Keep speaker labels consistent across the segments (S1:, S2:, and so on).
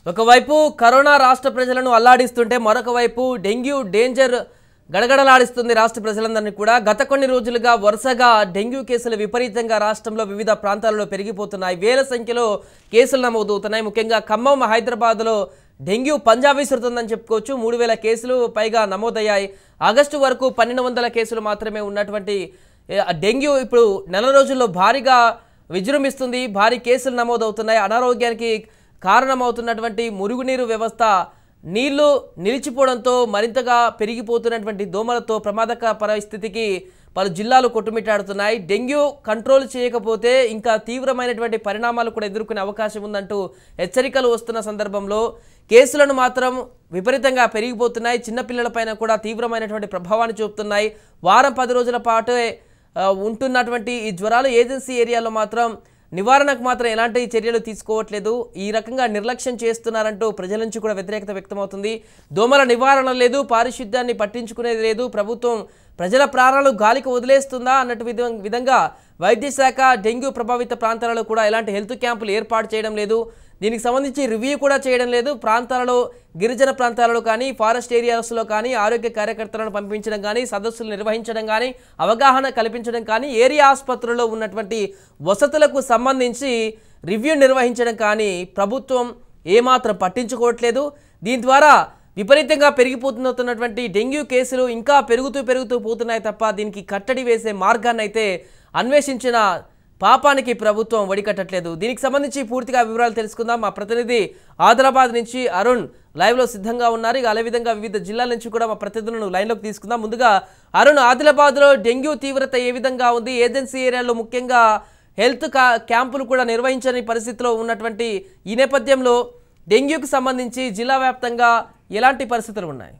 S1: ఒకవైపు కరోనా రాష్ట్ర ప్రజలను అల్లాడిస్తుంటే మరొక వైపు డెంగ్యూ డేంజర్ గడగడలాడిస్తుంది రాష్ట్ర ప్రజలందరినీ కూడా గత కొన్ని రోజులుగా వరుసగా డెంగ్యూ కేసులు విపరీతంగా రాష్ట్రంలో వివిధ ప్రాంతాలలో పెరిగిపోతున్నాయి వేల సంఖ్యలో కేసులు నమోదవుతున్నాయి ముఖ్యంగా ఖమ్మం హైదరాబాద్లో డెంగ్యూ పంజాబ్ విసురుతుందని చెప్పుకోవచ్చు మూడు వేల కేసులు పైగా నమోదయ్యాయి ఆగస్టు వరకు పన్నెండు వందల కేసులు మాత్రమే ఉన్నటువంటి ఏ, డెంగ్యూ ఇప్పుడు నెల రోజుల్లో భారీగా విజృంభిస్తుంది భారీ కేసులు నమోదవుతున్నాయి అనారోగ్యానికి కారణమవుతున్నటువంటి మురుగునీరు వ్యవస్థ నీళ్లు నిలిచిపోవడంతో మరింతగా పెరిగిపోతున్నటువంటి దోమలతో ప్రమాదక పరిస్థితికి పలు జిల్లాలు కొట్టుమిట్టాడుతున్నాయి డెంగ్యూ కంట్రోల్ చేయకపోతే ఇంకా తీవ్రమైనటువంటి పరిణామాలు కూడా ఎదుర్కొనే అవకాశం ఉందంటూ హెచ్చరికలు వస్తున్న సందర్భంలో కేసులను మాత్రం విపరీతంగా పెరిగిపోతున్నాయి చిన్నపిల్లలపైన కూడా తీవ్రమైనటువంటి ప్రభావాన్ని చూపుతున్నాయి వారం పది రోజుల పాటే ఆ, ఉంటున్నటువంటి ఈ జ్వరాలు ఏజెన్సీ ఏరియాలో మాత్రం నివారణకు మాత్రం ఎలాంటి చర్యలు తీసుకోవట్లేదు ఈ రకంగా నిర్లక్ష్యం చేస్తున్నారంటూ ప్రజల నుంచి కూడా వ్యతిరేకత వ్యక్తమవుతుంది దోమల నివారణ లేదు పారిశుద్ధ్యాన్ని పట్టించుకునేది లేదు ప్రభుత్వం ప్రజల ప్రాణాలు గాలికి వదిలేస్తుందా అన్నట్టు విధ- విధంగా వైద్య శాఖ డెంగ్యూ ప్రభావిత ప్రాంతాలలో కూడా ఎలాంటి హెల్త్ క్యాంపులు ఏర్పాటు చేయడం లేదు దీనికి సంబంధించి రివ్యూ కూడా చేయడం లేదు ప్రాంతాలలో గిరిజన ప్రాంతాలలో కానీ ఫారెస్ట్ ఏరియాస్లో కానీ ఆరోగ్య కార్యకర్తలను పంపించడం కానీ సదస్సులు నిర్వహించడం కానీ అవగాహన కల్పించడం కానీ ఏరియా ఆసుపత్రుల్లో ఉన్నటువంటి వసతులకు సంబంధించి రివ్యూ నిర్వహించడం కానీ ప్రభుత్వం ఏమాత్రం పట్టించుకోవట్లేదు దీని ద్వారా విపరీతంగా పెరిగిపోతున్నటువంటి డెంగ్యూ కేసులు ఇంకా పెరుగుతూ పెరుగుతూ పోతున్నాయి తప్ప దీనికి కట్టడి వేసే మార్గాన్ని అయితే అన్వేషించిన పాపానికి ప్రభుత్వం వడికట్టట్లేదు దీనికి సంబంధించి పూర్తిగా వివరాలు తెలుసుకుందాం మా ప్రతినిధి ఆదిలాబాద్ నుంచి అరుణ్ లైవ్లో సిద్ధంగా ఉన్నారు ఇక అదే విధంగా వివిధ జిల్లాల నుంచి కూడా మా ప్రతినిధులను లైన్లోకి తీసుకుందాం ముందుగా అరుణ్ ఆదిలాబాద్లో డెంగ్యూ తీవ్రత ఏ విధంగా ఉంది ఏజెన్సీ ఏరియాలో ముఖ్యంగా హెల్త్ కా- క్యాంపులు కూడా నిర్వహించని పరిస్థితిలో ఉన్నటువంటి ఈ నేపథ్యంలో డెంగ్యూకి సంబంధించి జిల్లా వ్యాప్తంగా ఎలాంటి పరిస్థితులు ఉన్నాయి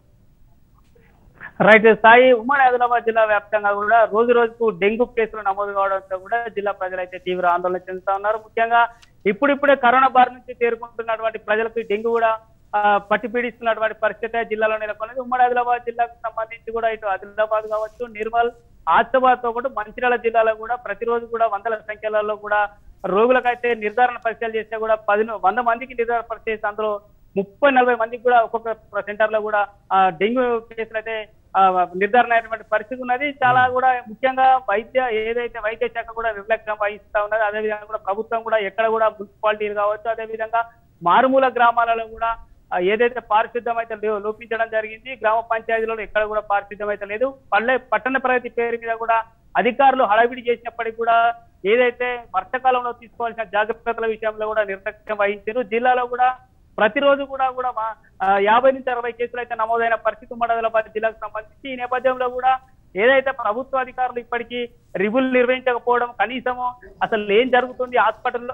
S2: రైట్ సాయి ఉమ్మడి ఆదిలాబాద్ జిల్లా వ్యాప్తంగా కూడా రోజు రోజుకు డెంగ్యూ కేసులు నమోదు కావడంతో కూడా జిల్లా ప్రజలైతే తీవ్ర ఆందోళన చెందుతా ఉన్నారు ముఖ్యంగా ఇప్పుడిప్పుడే కరోనా బారి నుంచి తేరుకుంటున్నటువంటి ప్రజలకు ఈ డెంగ్యూ కూడా ఆ, పట్టి పీడిస్తున్నటువంటి పరిస్థితి జిల్లాలో నెలకొన్నది ఉమ్మడి ఆదిలాబాద్ జిల్లాకు సంబంధించి కూడా ఇటు ఆదిలాబాద్ కావచ్చు నిర్మల్ ఆసిఫాబాద్ తో కూడా మంచిర్యాల జిల్లాలో కూడా ప్రతిరోజు కూడా వందల సంఖ్యలలో కూడా రోగులకైతే నిర్ధారణ పరీక్షలు చేస్తే కూడా పది వంద మందికి నిర్ధారణ పరీక్ష చేస్తే అందులో ముప్పై నలభై మందికి కూడా ఒక్కొక్క సెంటర్ లో కూడా ఆ, డెంగ్యూ కేసులు అయితే ఆ, నిర్ధారణ అయినటువంటి పరిస్థితి ఉన్నది చాలా కూడా ముఖ్యంగా వైద్య ఏదైతే వైద్య శాఖ కూడా నిర్లక్ష్యం వహిస్తా ఉన్నది అదేవిధంగా కూడా ప్రభుత్వం కూడా ఎక్కడ కూడా మున్సిపాలిటీలు కావచ్చు అదేవిధంగా మారుమూల గ్రామాలలో కూడా ఆ, ఏదైతే పారిశుద్ధ్యం అయితే లో- లోపించడం జరిగింది గ్రామ పంచాయతీలలో ఎక్కడ కూడా పారిశుద్ధ్యం అయితే లేదు పల్లె పట్టణ ప్రగతి పేరు మీద కూడా అధికారులు హడావిడి చేసినప్పటికీ కూడా ఏదైతే వర్షాకాలంలో తీసుకోవాల్సిన జాగ్రత్తల విషయంలో కూడా నిర్లక్ష్యం వహించారు జిల్లాలో కూడా ప్రతిరోజు కూడా కూడా మా- ఆ, యాభై నుంచి అరవై కేసులు అయితే నమోదైన పరిస్థితి ఉమ్మడి ఆదిలాబాద్ జిల్లాకు సంబంధించి ఈ నేపథ్యంలో కూడా ఏదైతే ప్రభుత్వ అధికారులు ఇప్పటికీ రివ్యూలు నిర్వహించకపోవడం కనీసము అసలు ఏం జరుగుతుంది హాస్పిటల్లో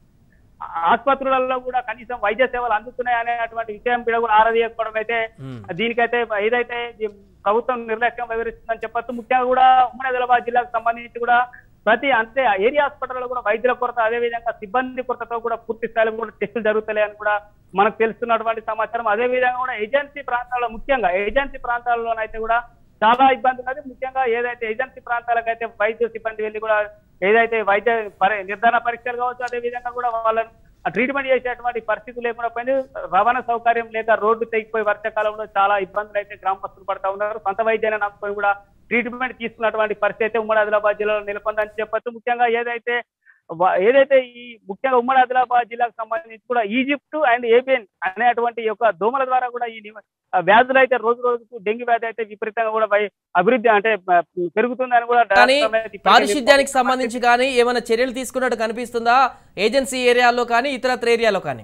S2: ఆసుపత్రులలో కూడా కనీసం వైద్య సేవలు అందుతున్నాయి అనేటువంటి విషయం మీద కూడా ఆరాధించకపోవడం అయితే
S1: మ్మ్.
S2: దీనికైతే ఏదైతే ఈ ప్రభుత్వం నిర్లక్ష్యం వివరిస్తుందని చెప్పొచ్చు ముఖ్యంగా కూడా ఉమ్మడి ఆదిలాబాద్ జిల్లాకు సంబంధించి కూడా ప్రతి అంతే ఏరియా హాస్పిటల్లో కూడా వైద్యుల కొరత అదే విధంగా సిబ్బంది కొరతతో కూడా పూర్తి స్థాయిలో కూడా టెస్టులు జరుగుతాయని కూడా మనకు తెలుస్తున్నటువంటి సమాచారం అదే విధంగా కూడా ఏజెన్సీ ప్రాంతాల్లో ముఖ్యంగా ఏజెన్సీ ప్రాంతాల్లోనైతే కూడా చాలా ఇబ్బంది ఉన్నది ముఖ్యంగా ఏదైతే ఏజెన్సీ ప్రాంతాలకైతే వైద్య సిబ్బంది వెళ్ళి కూడా ఏదైతే వైద్య పరి- నిర్ధారణ పరీక్షలు కావచ్చు అదే విధంగా కూడా వాళ్ళని ట్రీట్మెంట్ చేసేటువంటి పరిస్థితులు లేకుండా పోయింది రవాణా సౌకర్యం లేక రోడ్డు తెగిపోయి వర్షాకాలంలో చాలా ఇబ్బందులు అయితే గ్రామస్తులు పడతా ఉన్నారు సొంత వైద్యాన్ని నమ్ముకొని కూడా ట్రీట్మెంట్ తీసుకున్నటువంటి పరిస్థితి అయితే ఉమ్మడి ఆదిలాబాద్ జిల్లాలో నెలకొందని చెప్పొచ్చు ముఖ్యంగా ఏదైతే వ- ఏదైతే ఈ ముఖ్యంగా ఉమ్మడి ఆదిలాబాద్ జిల్లాకు సంబంధించి కూడా ఈజిప్ట్ అండ్ ఏబియన్ అనేటువంటి యొక్క దోమల ద్వారా కూడా ఈ నివ- ఆ వ్యాధులు అయితే రోజు రోజుకు డెంగ్యూ వ్యాధి అయితే విపరీతంగా కూడా వై- అభివృద్ధి అంటే ఆ, పెరుగుతుందని కూడా
S1: కానీ
S2: డాక్టర్లు అయితే ఇప్పటికే
S1: పారిశుద్ధ్యానికి సంబంధించి కానీ ఏమైనా చర్యలు తీసుకున్నట్టు కనిపిస్తుందా ఏజెన్సీ ఏరియాలో కానీ ఇతరత్ర ఏరియాలో కానీ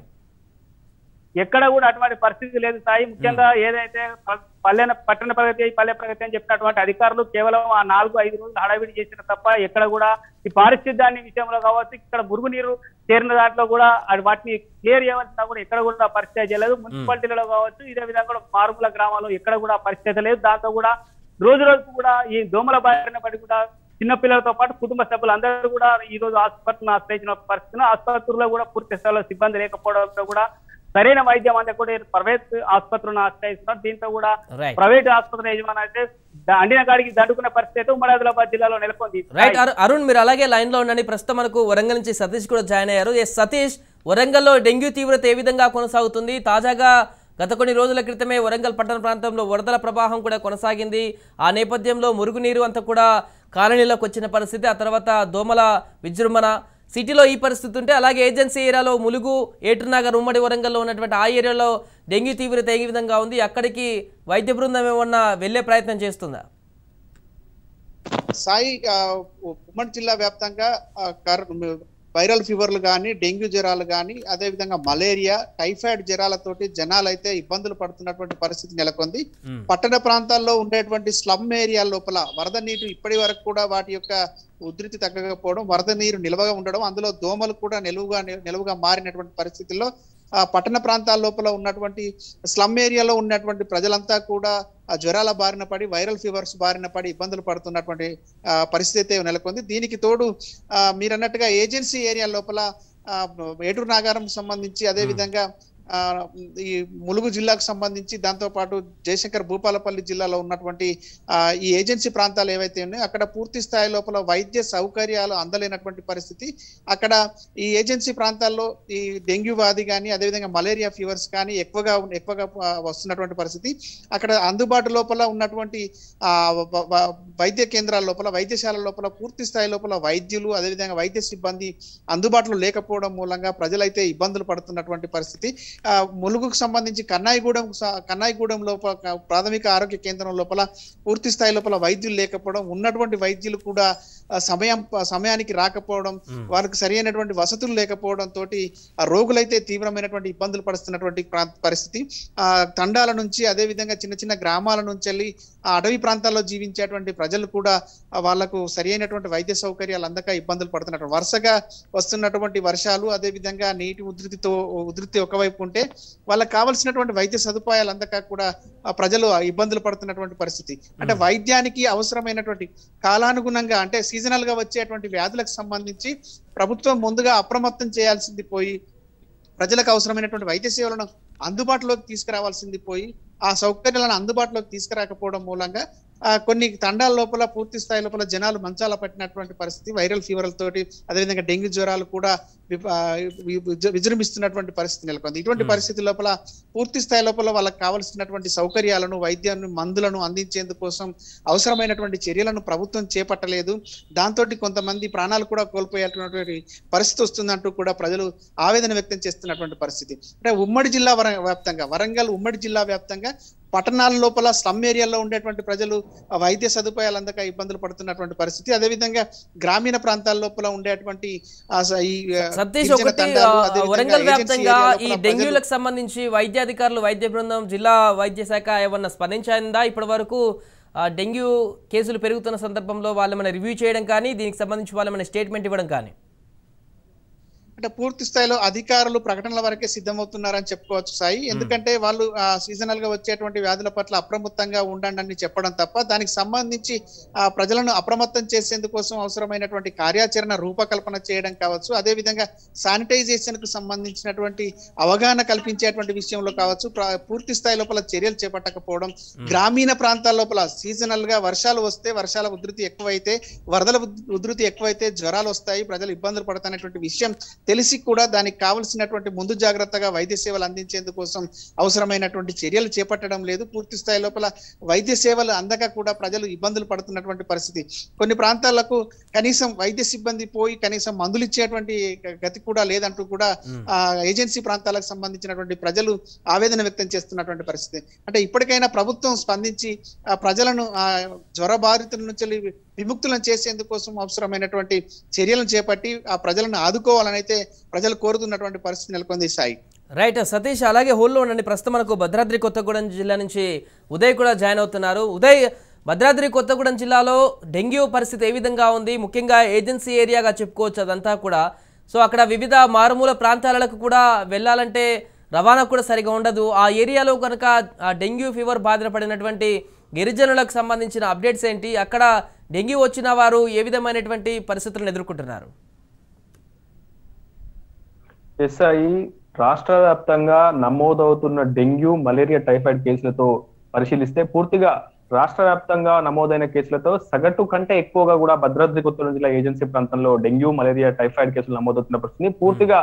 S2: ఎక్కడ కూడా అటువంటి పరిస్థితి లేదు సాయి ముఖ్యంగా ఏదైతే ప- పల్లెన పట్టణ ప్రగతి పల్లె ప్రగతి అని చెప్పినటువంటి అధికారులు కేవలం ఆ నాలుగు ఐదు రోజులు హడావిడి చేసిన తప్ప ఎక్కడ కూడా ఈ పారిశుద్ధ్యాన్ని విషయంలో కావచ్చు ఇక్కడ మురుగునీరు చేరిన దాంట్లో కూడా అది వాటిని క్లియర్ చేయవలసిన కూడా ఎక్కడ కూడా పరిస్థితి చేయలేదు మున్సిపాలిటీలలో కావచ్చు ఇదే విధంగా కూడా మారుమూల గ్రామాల్లో ఎక్కడ కూడా పరిస్థితి లేదు దాంతో కూడా రోజు రోజుకు కూడా ఈ దోమల బారిన పడి కూడా చిన్న పిల్లలతో పాటు కుటుంబ సభ్యులు అందరూ కూడా ఈ రోజు ఆసుపత్రిని ఆశ్రయించిన పరిస్థితి ఆసుపత్రుల్లో కూడా పూర్తి స్థాయిలో సిబ్బంది లేకపోవడంతో కూడా సరైన వైద్యం అందే కూడా ప్రైవేట్ ఆసుపత్రులను ఆశ్రయిస్తున్నారు దీంతో కూడా
S1: రైట్
S2: ప్రైవేట్ ఆసుపత్రి యజమాని అయితే ద- అండిన కాడికి దండుకునే పరిస్థితి అయితే ఉమ్మడి ఆదిలాబాద్ జిల్లాలో నెలకొంది
S1: రైట్ అరు- అరుణ్ మీరు అలాగే లైన్ లో ఉండండి ప్రస్తుతం మనకు వరంగల్ నుంచి సతీష్ కూడా జాయిన్ అయ్యారు ఎస్ సతీష్ వరంగల్లో డెంగ్యూ తీవ్రత ఏ విధంగా కొనసాగుతుంది తాజాగా గత కొన్ని రోజుల క్రితమే వరంగల్ పట్టణ ప్రాంతంలో వరదల ప్రవాహం కూడా కొనసాగింది ఆ నేపథ్యంలో మురుగునీరు అంతా కూడా కాలనీలోకి వచ్చిన పరిస్థితి ఆ తర్వాత దోమల విజృంభణ సిటీలో ఈ పరిస్థితి ఉంటే అలాగే ఏజెన్సీ ఏరియాలో ములుగు ఏటునగర్ ఉమ్మడి వరంగల్లో ఉన్నటువంటి ఆ ఏరియాలో డెంగ్యూ తీవ్రత ఏ విధంగా ఉంది అక్కడికి వైద్య బృందం ఏమన్నా వెళ్ళే ప్రయత్నం చేస్తుందా
S3: సాయి ఆ, ఉమ్మడి జిల్లా వ్యాప్తంగా ఆ, కర్- వైరల్ ఫీవర్లు కానీ డెంగ్యూ జ్వరాలు కానీ అదేవిధంగా మలేరియా టైఫాయిడ్ జ్వరాలతోటి జనాలు అయితే ఇబ్బందులు పడుతున్నటువంటి పరిస్థితి నెలకొంది పట్టణ ప్రాంతాల్లో ఉండేటువంటి స్లమ్ ఏరియా లోపల వరద నీరు ఇప్పటి వరకు కూడా వాటి యొక్క ఉధృతి తగ్గకపోవడం వరద నీరు నిల్వగా ఉండడం అందులో దోమలు కూడా నిలువుగా నిలువుగా మారినటువంటి పరిస్థితుల్లో ఆ పట్టణ ప్రాంతాల లోపల ఉన్నటువంటి స్లమ్ ఏరియాలో ఉన్నటువంటి ప్రజలంతా కూడా ఆ జ్వరాల బారిన పడి వైరల్ ఫీవర్స్ బారిన పడి ఇబ్బందులు పడుతున్నటువంటి ఆ, పరిస్థితి అయితే నెలకొంది దీనికి తోడు ఆ, మీరు అన్నట్టుగా ఏజెన్సీ ఏరియా లోపల ఆ, ఏటూరు నాగారం సంబంధించి అదే విధంగా ఆ, ఈ ములుగు జిల్లాకు సంబంధించి దాంతో పాటు జయశంకర్ భూపాలపల్లి జిల్లాలో ఉన్నటువంటి ఆ, ఈ ఏజెన్సీ ప్రాంతాలు ఏవైతే ఉన్నాయో అక్కడ పూర్తి స్థాయి లోపల వైద్య సౌకర్యాలు అందలేనటువంటి పరిస్థితి అక్కడ ఈ ఏజెన్సీ ప్రాంతాల్లో ఈ డెంగ్యూ వ్యాధి కానీ అదేవిధంగా మలేరియా ఫీవర్స్ కానీ ఎక్కువగా ఉన్న- ఎక్కువగా ఆ, వస్తున్నటువంటి పరిస్థితి అక్కడ అందుబాటు లోపల ఉన్నటువంటి ఆ వ- వ- వైద్య కేంద్రాల లోపల వైద్యశాల లోపల పూర్తి స్థాయి లోపల వైద్యులు అదేవిధంగా వైద్య సిబ్బంది అందుబాటులో లేకపోవడం మూలంగా ప్రజలైతే ఇబ్బందులు పడుతున్నటువంటి పరిస్థితి ఆ, ములుగుకు సంబంధించి కన్నాయిగూడెం స- కన్నాయిగూడెం లోపల క- ప్రాథమిక ఆరోగ్య కేంద్రం లోపల పూర్తి స్థాయి లోపల వైద్యులు లేకపోవడం ఉన్నటువంటి వైద్యులు కూడా ఆ, సమయం సమయానికి రాకపోవడం వాళ్ళకి సరైనటువంటి వసతులు లేకపోవడం తోటి ఆ రోగులైతే తీవ్రమైనటువంటి ఇబ్బందులు పడుతున్నటువంటి ప్రాంత పరిస్థితి ఆ తండాల నుంచి అదే విధంగా చిన్న చిన్న గ్రామాల నుంచి వెళ్ళి ఆ అడవి ప్రాంతాల్లో జీవించేటువంటి ప్రజలు కూడా ఆ, వాళ్ళకు సరైనటువంటి వైద్య సౌకర్యాలు అందక ఇబ్బందులు పడుతున్నట్టు వరుసగా వస్తున్నటువంటి వర్షాలు అదే విధంగా నీటి ఉధృతితో ఉధృతి ఒకవైపు ఉంటే వాళ్ళకి కావలసినటువంటి వైద్య సదుపాయాలు అందక కూడా ఆ ప్రజలు ఇబ్బందులు పడుతున్నటువంటి పరిస్థితి అంటే వైద్యానికి అవసరమైనటువంటి కాలానుగుణంగా అంటే సీజనల్ గా వచ్చేటువంటి వ్యాధులకు సంబంధించి ప్రభుత్వం ముందుగా అప్రమత్తం చేయాల్సింది పోయి ప్రజలకు అవసరమైనటువంటి వైద్య సేవలను అందుబాటులోకి తీసుకురావాల్సింది పోయి ఆ సౌకర్యాలను అందుబాటులోకి తీసుకురాకపోవడం మూలంగా ఆ, కొన్ని తండాల లోపల పూర్తి స్థాయి లోపల జనాలు మంచాల పట్టినటువంటి పరిస్థితి వైరల్ ఫీవర్లతోటి అదేవిధంగా డెంగ్యూ జ్వరాలు కూడా విప- ఆ, వి- విజ- విజృంభిస్తున్నటువంటి పరిస్థితి నెలకొంది ఇటువంటి పరిస్థితి లోపల పూర్తి స్థాయి లోపల వాళ్ళకి కావలసినటువంటి సౌకర్యాలను వైద్యాన్ని మందులను అందించేందుకు కోసం అవసరమైనటువంటి చర్యలను ప్రభుత్వం చేపట్టలేదు దాంతో కొంతమంది ప్రాణాలు కూడా కోల్పోయేటువంటి పరిస్థితి వస్తుందంటూ కూడా ప్రజలు ఆవేదన వ్యక్తం చేస్తున్నటువంటి పరిస్థితి అంటే ఉమ్మడి జిల్లా వర వ్యాప్తంగా వరంగల్ ఉమ్మడి జిల్లా వ్యాప్తంగా పట్టణాల లోపల స్లమ్ ఏరియాలో ఉండేటువంటి ప్రజలు ఆ వైద్య సదుపాయాలు అందక ఇబ్బందులు పడుతున్నటువంటి పరిస్థితి అదేవిధంగా గ్రామీణ ప్రాంతాల లోపల ఉండేటువంటి ఆ స- ఈ ఆ,
S1: సతీష్
S3: గిరిజన
S1: ఒకటి
S3: తండాలు,
S1: ఆ,
S3: అదేవిధంగా
S1: వరంగల్
S3: ఏజెన్సీ
S1: వ్యాప్తంగా
S3: ఏరియా
S1: ఈ
S3: లోపల ప్రజలు-
S1: డెంగ్యూలకు సంబంధించి వైద్యాధికారులు వైద్య బృందం జిల్లా వైద్య శాఖ ఏమన్నా స్పందించిందా ఇప్పటి వరకు ఆ, డెంగ్యూ కేసులు పెరుగుతున్న సందర్భంలో వాళ్ళు ఏమైనా రివ్యూ చేయడం కానీ దీనికి సంబంధించి వాళ్ళు ఏమైనా స్టేట్మెంట్ ఇవ్వడం కానీ
S3: అంటే పూర్తి స్థాయిలో అధికారులు ప్రకటనల వరకే సిద్ధమవుతున్నారని చెప్పుకోవచ్చు సాయి ఎందుకంటే వాళ్ళు ఆ, సీజనల్ గా వచ్చేటువంటి వ్యాధుల పట్ల అప్రమత్తంగా ఉండండి అని చెప్పడం తప్ప దానికి సంబంధించి ఆ ప్రజలను అప్రమత్తం చేసేందుకోసం అవసరమైనటువంటి కార్యాచరణ రూపకల్పన చేయడం కావచ్చు అదే విధంగా శానిటైజేషన్ కు సంబంధించినటువంటి అవగాహన కల్పించేటువంటి విషయంలో కావచ్చు ప్ర- పూర్తి స్థాయి లోపల చర్యలు చేపట్టకపోవడం గ్రామీణ ప్రాంతాల లోపల సీజనల్ గా వర్షాలు వస్తే వర్షాల ఉధృతి ఎక్కువైతే వరదల ఉధ్- ఉధృతి ఎక్కువైతే జ్వరాలు వస్తాయి ప్రజలు ఇబ్బందులు పడతానటువంటి విషయం తెలిసి కూడా దానికి కావలసినటువంటి ముందు జాగ్రత్తగా వైద్య సేవలు అందించేందుకోసం అవసరమైనటువంటి చర్యలు చేపట్టడం లేదు పూర్తి స్థాయి లోపల వైద్య సేవలు అందక కూడా ప్రజలు ఇబ్బందులు పడుతున్నటువంటి పరిస్థితి కొన్ని ప్రాంతాలకు కనీసం వైద్య సిబ్బంది పోయి కనీసం మందులు ఇచ్చేటువంటి గ- గతి కూడా లేదంటూ కూడా ఆ ఏజెన్సీ ప్రాంతాలకు సంబంధించినటువంటి ప్రజలు ఆవేదన వ్యక్తం చేస్తున్నటువంటి పరిస్థితి అంటే ఇప్పటికైనా ప్రభుత్వం స్పందించి ఆ ప్రజలను ఆ జ్వర బాధితుల నుంచి విముక్తులను చేసేందుకోసం అవసరమైనటువంటి చర్యలను చేపట్టి ఆ ప్రజలను ఆదుకోవాలని అయితే ప్రజలు కోరుతున్నటువంటి పరిస్థితి నెలకొంది సాయి
S1: రైట్ సతీష్ అలాగే హోల్లో ఉండండి ప్రస్తుతం మనకు భద్రాద్రి కొత్తగూడెం జిల్లా నుంచి ఉదయ్ కూడా జాయిన్ అవుతున్నారు ఉదయ్ భద్రాద్రి కొత్తగూడెం జిల్లాలో డెంగ్యూ పరిస్థితి ఏ విధంగా ఉంది ముఖ్యంగా ఏజెన్సీ ఏరియాగా చెప్పుకోవచ్చు అదంతా కూడా సో అక్కడ వివిధ మారుమూల ప్రాంతాలకు కూడా వెళ్ళాలంటే రవాణా కూడా సరిగా ఉండదు ఆ ఏరియాలో కనుక ఆ డెంగ్యూ ఫీవర్ బాధిన పడినటువంటి గిరిజనులకు సంబంధించిన అప్డేట్స్ ఏంటి అక్కడ డెంగ్యూ వచ్చిన వారు ఏ విధమైనటువంటి పరిస్థితులను ఎదుర్కొంటున్నారు
S4: ఎస్ఐ రాష్ట్ర వ్యాప్తంగా నమోదవుతున్న డెంగ్యూ మలేరియా టైఫాయిడ్ కేసులతో పరిశీలిస్తే పూర్తిగా రాష్ట్ర వ్యాప్తంగా నమోదైన కేసులతో సగటు కంటే ఎక్కువగా కూడా భద్రాద్రి కొత్తగూడెం జిల్లా ఏజెన్సీ ప్రాంతంలో డెంగ్యూ మలేరియా టైఫాయిడ్ కేసులు నమోదవుతున్న పరిస్థితి పూర్తిగా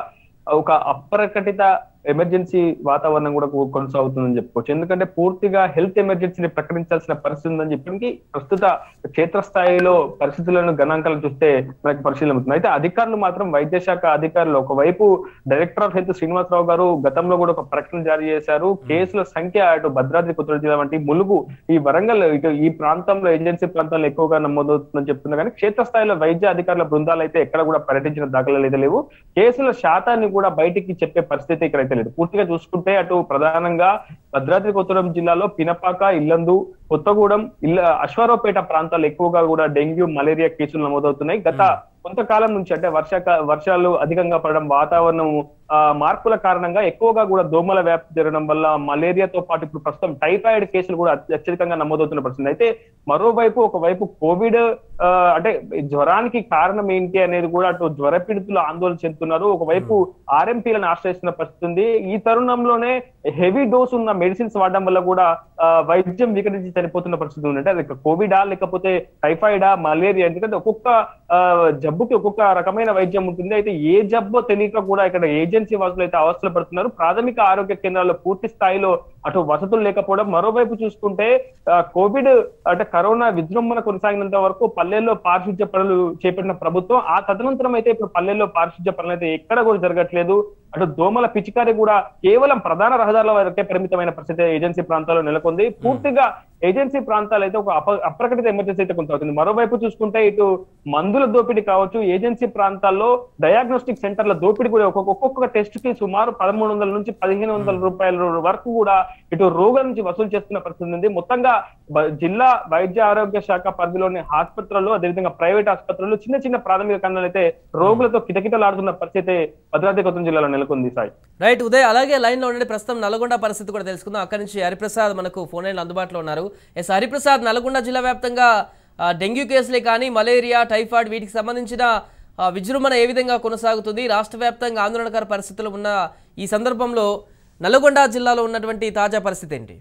S4: ఒక అప్రకటిత ఎమర్జెన్సీ వాతావరణం కూడా కొ- కొనసాగుతుందని చెప్పుకోవచ్చు ఎందుకంటే పూర్తిగా హెల్త్ ఎమర్జెన్సీని ప్రకటించాల్సిన పరిస్థితి ఉందని చెప్పడానికి ప్రస్తుత క్షేత్రస్థాయిలో పరిస్థితులను గణాంకాలు చూస్తే మనకి పరిశీలన అవుతుంది అయితే అధికారులు మాత్రం వైద్య శాఖ అధికారులు ఒకవైపు డైరెక్టర్ ఆఫ్ హెల్త్ శ్రీనివాసరావు గారు గతంలో కూడా ఒక ప్రకటన జారీ చేశారు కేసుల సంఖ్య అటు భద్రాద్రి కొత్తగూడెం జిల్లా వంటి ములుగు ఈ వరంగల్ ఇటు ఈ ప్రాంతంలో ఏజెన్సీ ప్రాంతాల్లో ఎక్కువగా నమోదవుతుందని చెప్తున్నారు కానీ క్షేత్రస్థాయిలో వైద్య అధికారుల బృందాలు అయితే ఎక్కడ కూడా పర్యటించిన దాఖలాలు అయితే లేవు కేసుల శాతాన్ని కూడా బయటికి చెప్పే పరిస్థితి ఇక్కడ అయితే లేదు పూర్తిగా చూసుకుంటే అటు ప్రధానంగా భద్రాద్రి కొత్తగూడెం జిల్లాలో పినపాక ఇల్లందు కొత్తగూడెం ఇల్ల అశ్వారావుపేట ప్రాంతాలు ఎక్కువగా కూడా డెంగ్యూ మలేరియా కేసులు నమోదవుతున్నాయి గత కొంతకాలం నుంచి అంటే వర్షాక వర్షాలు అధికంగా పడడం వాతావరణం ఆ, మార్పుల కారణంగా ఎక్కువగా కూడా దోమల వ్యాప్తి జరగడం వల్ల మలేరియాతో పాటు ఇప్పుడు ప్రస్తుతం టైఫాయిడ్ కేసులు కూడా అత్య- అత్యధికంగా నమోదవుతున్న పరిస్థితి అయితే మరోవైపు ఒకవైపు కోవిడ్ ఆ, అంటే జ్వరానికి కారణం ఏంటి అనేది కూడా అటు జ్వర పీడితులు ఆందోళన చెందుతున్నారు ఒకవైపు ఆర్ఎంపీలను ఆశ్రయిస్తున్న పరిస్థితి ఉంది ఈ తరుణంలోనే హెవీ డోస్ ఉన్న మెడిసిన్స్ వాడడం వల్ల కూడా ఆ, వైద్యం వికటించి చనిపోతున్న పరిస్థితి ఉంది అంటే అది కోవిడా లేకపోతే టైఫాయిడా మలేరియా ఎందుకంటే ఒక్కొక్క ఆ, జబ్బుకి ఒక్కొక్క రకమైన వైద్యం ఉంటుంది అయితే ఏ జబ్బో తెలియక కూడా ఇక్కడ ఏజెన్సీ వాసులు అయితే అవస్థలు పడుతున్నారు ప్రాథమిక ఆరోగ్య కేంద్రాల్లో పూర్తి స్థాయిలో అటు వసతులు లేకపోవడం మరోవైపు చూసుకుంటే ఆ, కోవిడ్ అంటే కరోనా విజృంభణ కొనసాగినంత వరకు పల్లెల్లో పారిశుద్ధ్య పనులు చేపట్టిన ప్రభుత్వం ఆ తదనంతరం అయితే ఇప్పుడు పల్లెల్లో పారిశుద్ధ్య పనులు అయితే ఎక్కడ కూడా జరగట్లేదు అటు దోమల పిచికారి కూడా కేవలం ప్రధాన రహదారుల వరకే పరిమితమైన పరిస్థితి ఏజెన్సీ ప్రాంతాల్లో నెలకొంది పూర్తిగా ఏజెన్సీ ప్రాంతాలు అయితే ఒక అప అప్రకటిత ఎమర్జెన్సీ అయితే కొనసాగుతుంది మరోవైపు చూసుకుంటే ఇటు మందుల దోపిడీ కావచ్చు ఏజెన్సీ ప్రాంతాల్లో డయాగ్నోస్టిక్ సెంటర్ల దోపిడీ కూడా ఒక్కొక్క ఒక్కొక్క టెస్ట్ కి సుమారు పదమూడు వందల నుంచి పదిహేను వందల రూపాయల వరకు కూడా ఇటు రోగుల నుంచి వసూలు చేస్తున్న పరిస్థితి ఉంది మొత్తంగా బ- జిల్లా వైద్య ఆరోగ్య శాఖ పరిధిలోని ఆసుపత్రుల్లో అదేవిధంగా ప్రైవేట్ ఆసుపత్రుల్లో చిన్న చిన్న ప్రాథమిక కేంద్రాలు అయితే రోగులతో కిటకిటలాడుతున్న పరిస్థితి భద్రాద్రి కొత్తగూడెం జిల్లాలో నెలకొంది సాయి
S1: రైట్ ఉదయ్ అలాగే లైన్లో ఉండండి ప్రస్తుతం నల్గొండ పరిస్థితి కూడా తెలుసుకుందాం అక్కడి నుంచి హరిప్రసాద్ మనకు ఫోన్ లైన్లో అందుబాటులో ఉన్నారు ఎస్ హరిప్రసాద్ నల్గొండ జిల్లా వ్యాప్తంగా ఆ, డెంగ్యూ కేసులే కానీ మలేరియా టైఫాయిడ్ వీటికి సంబంధించిన ఆ, విజృంభణ ఏ విధంగా కొనసాగుతుంది రాష్ట్ర వ్యాప్తంగా ఆందోళనకర పరిస్థితులు ఉన్న ఈ సందర్భంలో నల్గొండ జిల్లాలో ఉన్నటువంటి తాజా పరిస్థితి ఏంటి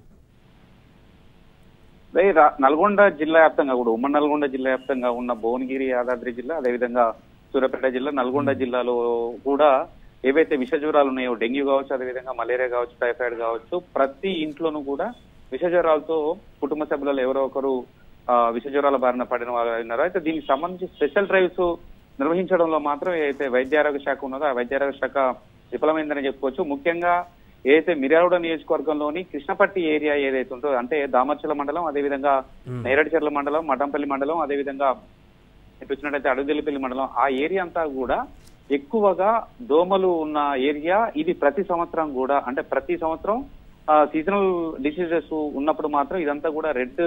S5: అదే రా- నల్గొండ జిల్లా వ్యాప్తంగా కూడా ఉమ్మడి నల్గొండ జిల్లా వ్యాప్తంగా ఉన్న భువనగిరి యాదాద్రి జిల్లా అదేవిధంగా సూర్యాపేట జిల్లా నల్గొండ జిల్లాలో కూడా ఏవైతే విష జ్వరాలు ఉన్నాయో డెంగ్యూ కావచ్చు అదేవిధంగా మలేరియా కావచ్చు టైఫాయిడ్ కావచ్చు ప్రతి ఇంట్లోనూ కూడా విష జ్వరాలతో కుటుంబ సభ్యులలో ఎవరో ఒకరు ఆ, విష జ్వరాల బారిన పడిన వారు ఉన్నారు అయితే దీనికి సంబంధించి స్పెషల్ డ్రైవ్స్ నిర్వహించడంలో మాత్రం ఏదైతే వైద్య ఆరోగ్య శాఖ ఉన్నదో ఆ వైద్య ఆరోగ్య శాఖ విఫలమైందని చెప్పుకోవచ్చు ముఖ్యంగా ఏదైతే మిర్యాలగూడ నియోజకవర్గంలోని కృష్ణపట్టి ఏరియా ఏదైతే ఉందో అంటే దామర్చల మండలం అదేవిధంగా నేరడిచెర్ల మండలం మఠంపల్లి మండలం అదేవిధంగా ఇటు వచ్చినట్టయితే అడుగుదెల్లిపల్లి మండలం ఆ ఏరియా అంతా కూడా ఎక్కువగా దోమలు ఉన్న ఏరియా ఇది ప్రతి సంవత్సరం కూడా అంటే ప్రతి సంవత్సరం సీజనల్ డిసీజెస్ ఉన్నప్పుడు మాత్రం ఇదంతా కూడా రెడ్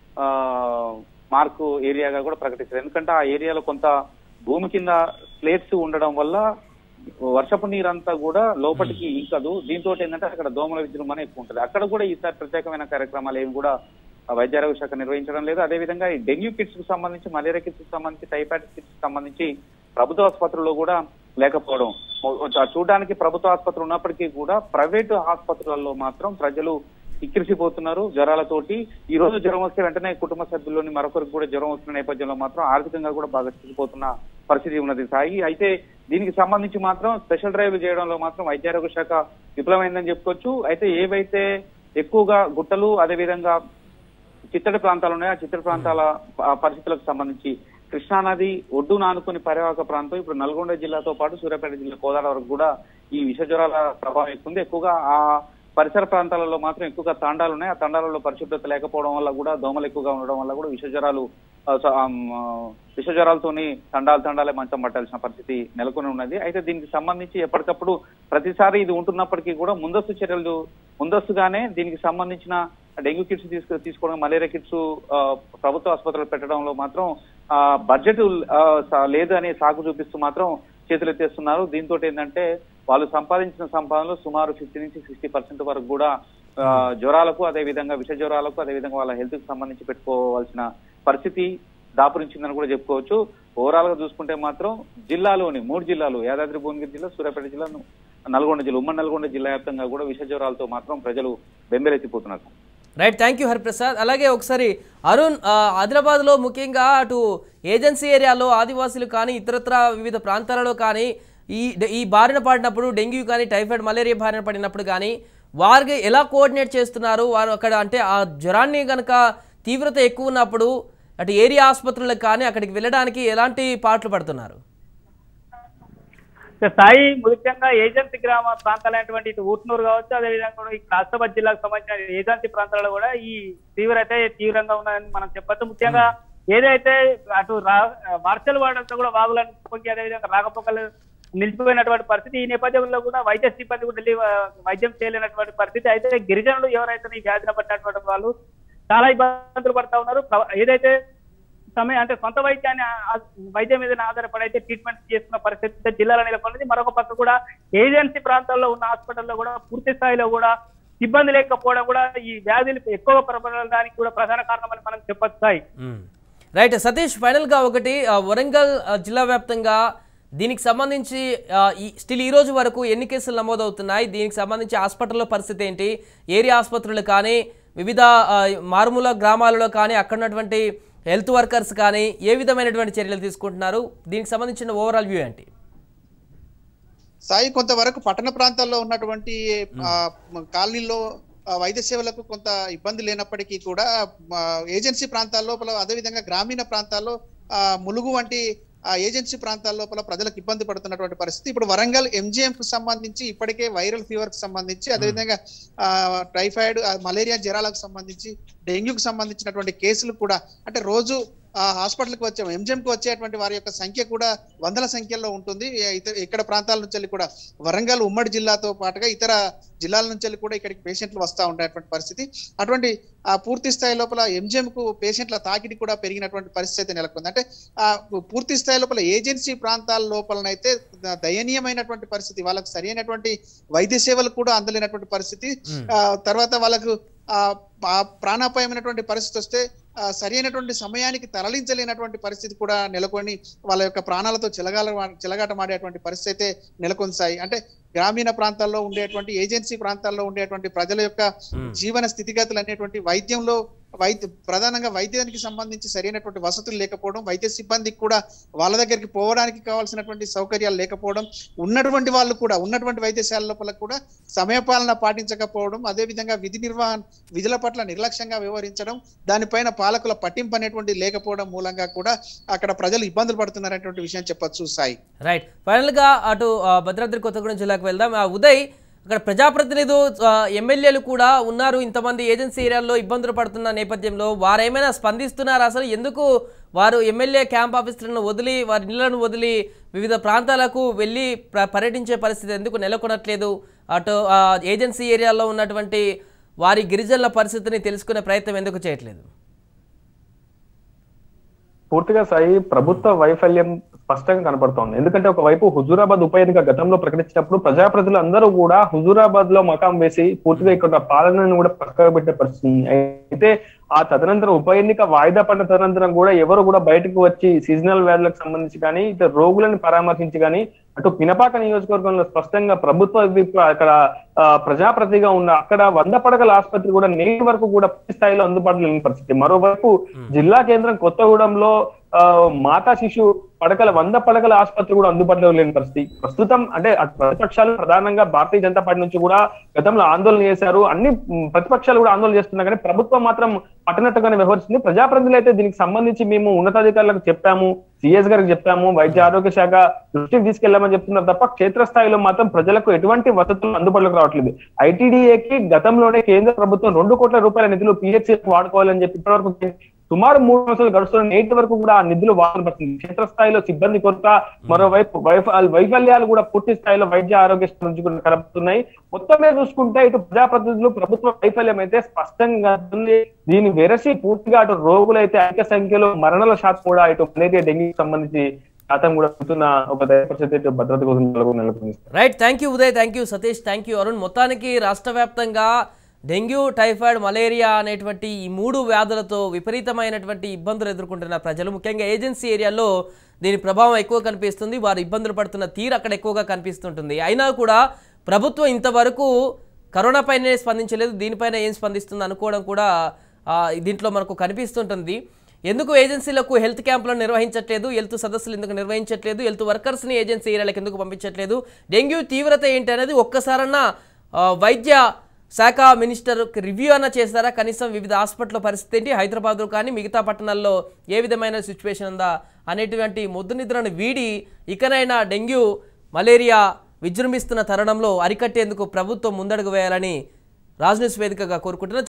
S5: మార్క్ ఏరియాగా కూడా ప్రకటిస్తారు ఎందుకంటే ఆ ఏరియాలో కొంత భూమి కింద స్లేట్స్ ఉండడం వల్ల వర్షపు నీరంతా కూడా లోపలికి ఇంకదు దీంతో ఏంటంటే అక్కడ దోమల విజృంభణ ఎక్కువ ఉంటుంది అక్కడ కూడా ఈసారి ప్రత్యేకమైన కార్యక్రమాలు ఏమి కూడా ఆ వైద్య ఆరోగ్య శాఖ నిర్వహించడం లేదు అదేవిధంగా ఈ డెంగ్యూ కిట్స్ కు సంబంధించి మలేరియా కిట్స్ కు సంబంధించి టైఫాయిడ్ కిట్స్ కు సంబంధించి ప్రభుత్వ ఆసుపత్రుల్లో కూడా లేకపోవడం ఆ చూడడానికి ప్రభుత్వ ఆసుపత్రులు ఉన్నప్పటికీ కూడా ప్రైవేటు ఆసుపత్రులలో మాత్రం ప్రజలు ఇక్కిరిసిపోతున్నారు జ్వరాలతోటి ఈ రోజు జ్వరం వస్తే వెంటనే కుటుంబ సభ్యుల్లోని మరొకరికి కూడా జ్వరం వస్తున్న నేపథ్యంలో మాత్రం ఆర్థికంగా కూడా బాగా చిక్కిపోతున్న పరిస్థితి ఉన్నది సాయి అయితే దీనికి సంబంధించి మాత్రం స్పెషల్ డ్రైవ్ చేయడంలో మాత్రం వైద్యారోగ్య శాఖ విఫలమైందని చెప్పుకోవచ్చు అయితే ఏవైతే ఎక్కువగా గుట్టలు అదేవిధంగా చిత్తడి ప్రాంతాలు ఉన్నాయో ఆ చిత్తడి ప్రాంతాల ప- పరిస్థితులకు సంబంధించి కృష్ణానది ఒడ్డున ఆనుకుని పరివాహక ప్రాంతం ఇప్పుడు నల్గొండ జిల్లాతో పాటు సూర్యాపేట జిల్లా కోదాడ వరకు కూడా ఈ విష జ్వరాల ప్రభావం ఎక్కువ ఉంది ఎక్కువగా ఆ పరిసర ప్రాంతాలలో మాత్రం ఎక్కువగా తాండాలు ఉన్నాయి ఆ తాండాలలో పరిశుభ్రత లేకపోవడం వల్ల కూడా దోమలు ఎక్కువగా ఉండడం వల్ల కూడా విష జ్వరాలు ఆ, స- ఆమ్, ఆ, విష జ్వరాలతోని తండాలు తండాలే మంచం పట్టాల్సిన పరిస్థితి నెలకొని ఉన్నది అయితే దీనికి సంబంధించి ఎప్పటికప్పుడు ప్రతిసారి ఇది ఉంటున్నప్పటికీ కూడా ముందస్తు చర్యలు ముందస్తుగానే దీనికి సంబంధించిన డెంగ్యూ కిట్స్ తీసుకు తీసుకోవడం మలేరియా కిట్స్ ఆ, ప్రభుత్వ ఆసుపత్రులు పెట్టడంలో మాత్రం ఆ, బడ్జెట్ ఆ, స- లేదు అనే సాకు చూపిస్తూ మాత్రం చేతులు ఎత్తేస్తున్నారు దీంతో ఏంటంటే వాళ్ళు సంపాదించిన సంపాదనలో సుమారు ఫిఫ్టీ నుంచి సిక్స్టీ పర్సెంట్ వరకు కూడా ఆ, జ్వరాలకు అదే విధంగా విష జ్వరాలకు అదే విధంగా వాళ్ళ హెల్త్ కి సంబంధించి పెట్టుకోవాల్సిన పరిస్థితి దాపురించిందని కూడా చెప్పుకోవచ్చు ఓవరాల్ గా చూసుకుంటే మాత్రం జిల్లాలోని మూడు జిల్లాలు యాదాద్రి భువనగిరి జిల్లా సూర్యాపేట జిల్లా నల్గొండ జిల్లా ఉమ్మడి నల్గొండ జిల్లా వ్యాప్తంగా కూడా విష జ్వరాలతో మాత్రం ప్రజలు బెంబెలెత్తిపోతున్నారు
S1: రైట్ థ్యాంక్ యూ హరిప్రసాద్ అలాగే ఒకసారి అరుణ్ ఆ, ఆదిలాబాద్లో ముఖ్యంగా అటు ఏజెన్సీ ఏరియాలో ఆదివాసీలు కానీ ఇతరత్ర వివిధ ప్రాంతాలలో కానీ ఈ ఈ బారిన పడినప్పుడు డెంగ్యూ కానీ టైఫాయిడ్ మలేరియా బారిన పడినప్పుడు కానీ వారికి ఎలా కోఆర్డినేట్ చేస్తున్నారు వారు అక్కడ అంటే ఆ జ్వరాన్ని కనుక తీవ్రత ఎక్కువ ఉన్నప్పుడు అటు ఏరియా ఆసుపత్రులకు కానీ అక్కడికి వెళ్ళడానికి ఎలాంటి పాటలు పడుతున్నారు
S2: ఇక సాయి ముఖ్యంగా ఏజెన్సీ గ్రామ ప్రాంతాలైనటువంటి ఇటు ఊట్నూరు కావచ్చు అదేవిధంగా కూడా ఈ కాస్తాబాద్ జిల్లాకు సంబంధించిన ఏజెన్సీ ప్రాంతాలలో కూడా ఈ తీవ్రత తీవ్రంగా ఉన్నదని మనం చెప్పొచ్చు ముఖ్యంగా ఏదైతే అటు రా వర్షాలు పడడంతో కూడా వాగులను పొంగి అదేవిధంగా రాకపోకలు నిలిచిపోయినటువంటి పరిస్థితి ఈ నేపథ్యంలో కూడా వైద్య సిబ్బంది కూడా వెళ్ళి ఆ, వైద్యం చేయలేనటువంటి పరిస్థితి అయితే గిరిజనులు ఎవరైతే ఈ వ్యాధిన పట్టినటువంటి వాళ్ళు చాలా ఇబ్బందులు పడతా ఉన్నారు ప్ర- ఏదైతే సమయం అంటే సొంత వైద్యాన్ని ఆ- ఆ వైద్యం మీద ఆధారపడి అయితే ట్రీట్మెంట్ చేస్తున్న పరిస్థితి జిల్లాలో నెలకొన్నది మరొక పక్క కూడా ఏజెన్సీ ప్రాంతాల్లో ఉన్న హాస్పిటల్లో కూడా పూర్తి స్థాయిలో కూడా సిబ్బంది లేకపోవడం కూడా ఈ వ్యాధులు ఎక్కువగా ప్రబలడానికి కూడా ప్రధాన కారణమని మనం చెప్పొచ్చు సాయి
S1: రైట్ సతీష్ ఫైనల్గా ఒకటి ఆ, వరంగల్ ఆ, జిల్లా వ్యాప్తంగా దీనికి సంబంధించి ఆ, ఈ స్టిల్ ఈ రోజు వరకు ఎన్ని కేసులు నమోదవుతున్నాయి దీనికి సంబంధించి హాస్పిటల్లో పరిస్థితి ఏంటి ఏరియా ఆసుపత్రులు కానీ వివిధ ఆ, మారుమూల గ్రామాలలో కానీ అక్కడ ఉన్నటువంటి హెల్త్ వర్కర్స్ కానీ ఏ విధమైనటువంటి చర్యలు తీసుకుంటున్నారు దీనికి సంబంధించిన ఓవరాల్ వ్యూ ఏంటి
S3: సాయి కొంతవరకు పట్టణ ప్రాంతాల్లో ఉన్నటువంటి ఆ, మ- కాలనీల్లో ఆ, వైద్య సేవలకు కొంత ఇబ్బంది లేనప్పటికీ కూడా ఆ, ఏజెన్సీ ప్రాంతాల లోపల అదేవిధంగా గ్రామీణ ప్రాంతాల్లో ఆ, ములుగు వంటి ఆ ఏజెన్సీ ప్రాంతాల లోపల ప్రజలకు ఇబ్బంది పడుతున్నటువంటి పరిస్థితి ఇప్పుడు వరంగల్ ఎంజిఎం కు సంబంధించి ఇప్పటికే వైరల్ ఫీవర్ కు సంబంధించి అదేవిధంగా ఆ, టైఫాయిడ్ ఆ, మలేరియా జ్వరాలకు సంబంధించి డెంగ్యూకి సంబంధించినటువంటి కేసులు కూడా అంటే రోజు ఆ హాస్పిటల్కి వచ్చే ఎంజిఎం కి వచ్చేటువంటి వారి యొక్క సంఖ్య కూడా వందల సంఖ్యలో ఉంటుంది ఇతర ఇక్కడ ప్రాంతాల నుంచి వెళ్ళి కూడా వరంగల్ ఉమ్మడి జిల్లాతో పాటుగా ఇతర జిల్లాల నుంచి వెళ్ళి కూడా ఇక్కడికి పేషెంట్లు వస్తూ ఉండేటువంటి పరిస్థితి అటువంటి ఆ పూర్తి స్థాయి లోపల ఎంజిఎం కు పేషెంట్ల తాకిడి కూడా పెరిగినటువంటి పరిస్థితి అయితే నెలకొంది అంటే ఆ పూర్తి స్థాయి లోపల ఏజెన్సీ ప్రాంతాల లోపలనైతే ద- దయనీయమైనటువంటి పరిస్థితి వాళ్ళకు సరైనటువంటి వైద్య సేవలు కూడా అందలేనటువంటి పరిస్థితి ఆ, తర్వాత వాళ్ళకు ఆ ఆ ప్రాణాపాయమైనటువంటి పరిస్థితి వస్తే ఆ, సరైనటువంటి సమయానికి తరలించలేనటువంటి పరిస్థితి కూడా నెలకొని వాళ్ళ యొక్క ప్రాణాలతో చెలగాల చెలగాటమాడేటువంటి పరిస్థితి అయితే నెలకొంది అంటే గ్రామీణ ప్రాంతాల్లో ఉండేటువంటి ఏజెన్సీ ప్రాంతాల్లో ఉండేటువంటి ప్రజల యొక్క జీవన స్థితిగతులు అనేటువంటి వైద్యంలో వైద్య ప్రధానంగా వైద్యానికి సంబంధించి సరైనటువంటి వసతులు లేకపోవడం వైద్య సిబ్బందికి కూడా వాళ్ళ దగ్గరికి పోవడానికి కావాల్సినటువంటి సౌకర్యాలు లేకపోవడం ఉన్నటువంటి వాళ్ళు కూడా ఉన్నటువంటి వైద్యశాల లోపల కూడా సమయపాలన పాటించకపోవడం అదేవిధంగా విధి నిర్వహణ విధుల పట్ల నిర్లక్ష్యంగా వ్యవహరించడం దానిపైన పాలకుల పట్టింపు అనేటువంటి లేకపోవడం మూలంగా కూడా అక్కడ ప్రజలు ఇబ్బందులు పడుతున్నారనేటువంటి విషయం చెప్పొచ్చు సాయి
S1: రైట్ ఫైనల్గా అటు ఆ, భద్రాద్రి కొత్తగూడెం జిల్లాకు వెళ్దాం ఆ, ఉదయ్ అక్కడ ప్రజాప్రతినిధులు ఆ, ఎమ్మెల్యేలు కూడా ఉన్నారు ఇంతమంది ఏజెన్సీ ఏరియాల్లో ఇబ్బందులు పడుతున్న నేపథ్యంలో వారు ఏమైనా స్పందిస్తున్నారు అసలు ఎందుకు వారు ఎమ్మెల్యే క్యాంప్ ఆఫీసర్లను వదిలి వారి ఇళ్లను వదిలి వివిధ ప్రాంతాలకు వెళ్ళి ప్ర- పర్యటించే పరిస్థితి ఎందుకు నెలకొనట్లేదు అటు ఆ, ఏజెన్సీ ఏరియాలో ఉన్నటువంటి వారి గిరిజనుల పరిస్థితిని తెలుసుకునే ప్రయత్నం ఎందుకు చేయట్లేదు
S4: పూర్తిగా సాయి ప్రభుత్వ వైఫల్యం స్పష్టంగా కనపడుతోంది ఎందుకంటే ఒకవైపు హుజూరాబాద్ ఉప ఎన్నిక గతంలో ప్రకటించినప్పుడు ప్రజాప్రతినిధులు అందరూ కూడా హుజూరాబాద్ లో మకాం వేసి పూర్తిగా ఇక్కడ పాలనను కూడా పక్కకు పెట్టే పరిస్థితి ఉంది. అయితే ఆ తదనంతరం ఉప ఎన్నిక వాయిదా పడిన తదనంతరం కూడా ఎవరు కూడా బయటకు వచ్చి సీజనల్ వ్యాధులకు సంబంధించి కానీ ఇతర రోగులను పరామర్శించి కానీ అటు పినపాక నియోజకవర్గంలో స్పష్టంగా ప్రభుత్వ విప్ అక్కడ ఆ, ప్రజాప్రతిగా ఉన్న అక్కడ వంద పడకల ఆసుపత్రి కూడా నేటి వరకు కూడా పూర్తి స్థాయిలో అందుబాటులో లేని పరిస్థితి మరోవైపు జిల్లా కేంద్రం కొత్తగూడెంలో ఆ, మాతా శిశు పడకల వంద పడకల ఆసుపత్రి కూడా అందుబాటులో లేని పరిస్థితి ప్రస్తుతం అంటే అటు ప్రతిపక్షాలు ప్రధానంగా భారతీయ జనతా పార్టీ నుంచి కూడా గతంలో ఆందోళన చేశారు అన్ని మ్, ప్రతిపక్షాలు కూడా ఆందోళన చేస్తున్నా కానీ ప్రభుత్వం మాత్రం పట్టనట్టుగానే వ్యవహరిస్తుంది ప్రజాప్రతినిధులు అయితే దీనికి సంబంధించి మేము ఉన్నతాధికారులకు చెప్పాము సిఎస్ గారికి చెప్పాము వైద్య ఆరోగ్య శాఖ దృష్టికి తీసుకెళ్లామని చెప్తున్నారు తప్ప క్షేత్రస్థాయిలో మాత్రం ప్రజలకు ఎటువంటి వసతులు అందుబాటులోకి రావట్లేదు ఐటీడీఏకి గతంలోనే కేంద్ర ప్రభుత్వం రెండు కోట్ల రూపాయల నిధులు పిహెచ్సి వాడుకోవాలని చెప్పి ఇప్పటివరకు సుమారు మూడు సంవత్సరాలు గడుస్తున్న నేటి వరకు కూడా ఆ నిధులు వాడబడుతుంది క్షేత్రస్థాయిలో సిబ్బంది కొరత మరోవైపు వైఫ- వైఫల్యాలు కూడా పూర్తి స్థాయిలో వైద్య ఆరోగ్య శాఖ నుంచి కూడా కనబడుతున్నాయి మొత్తం మీద చూసుకుంటే ఇటు ప్రజాప్రతినిధులు ప్రభుత్వ వైఫల్యం అయితే స్పష్టంగా ఉంది దీన్ని వెరసి పూర్తిగా అటు రోగులైతే అధిక సంఖ్యలో మరణాల శాతం కూడా ఇటు మలేరియా డెంగ్యూకి సంబంధించి శాతం కూడా పెరుగుతున్న ఒక దయ పరిస్థితి ఇటు భద్రత కోసం నెలకొని నెలకొంది
S1: right thank you Uday thank you Satish thank you Arun మొత్తానికి రాష్ట్ర వ్యాప్తంగా డెంగ్యూ టైఫాయిడ్ మలేరియా అనేటువంటి ఈ మూడు వ్యాధులతో విపరీతమైనటువంటి ఇబ్బందులు ఎదుర్కొంటున్న ప్రజలు ముఖ్యంగా ఏజెన్సీ ఏరియాలో దీని ప్రభావం ఎక్కువ కనిపిస్తుంది వారు ఇబ్బందులు పడుతున్న తీరు అక్కడ ఎక్కువగా కనిపిస్తుంటుంది అయినా కూడా ప్రభుత్వం ఇంతవరకు కరోనా పైనే స్పందించలేదు దీనిపైన ఏం స్పందిస్తుంది అనుకోవడం కూడా ఆ, దీంట్లో మనకు కనిపిస్తుంటుంది ఎందుకు ఏజెన్సీలకు హెల్త్ క్యాంపులను నిర్వహించట్లేదు హెల్త్ సదస్సులు ఎందుకు నిర్వహించట్లేదు హెల్త్ వర్కర్స్ని ఏజెన్సీ ఏరియాలకు ఎందుకు పంపించట్లేదు డెంగ్యూ తీవ్రత ఏంటి అనేది ఒక్కసారన్నా ఆ, వైద్య శాఖ మినిస్టర్ రివ్యూ అన్న చేస్తారా కనీసం వివిధ హాస్పిటల్ పరిస్థితి ఏంటి హైదరాబాద్లో కానీ మిగతా పట్టణాల్లో ఏ విధమైన సిచ్యువేషన్ ఉందా అనేటువంటి ముద్దు నిద్రను వీడి ఇకనైనా డెంగ్యూ మలేరియా విజృంభిస్తున్న తరుణంలో అరికట్టేందుకు ప్రభుత్వం ముందడుగు వేయాలని రాజ్ న్యూస్ వేదికగా కోరుకుంటున్న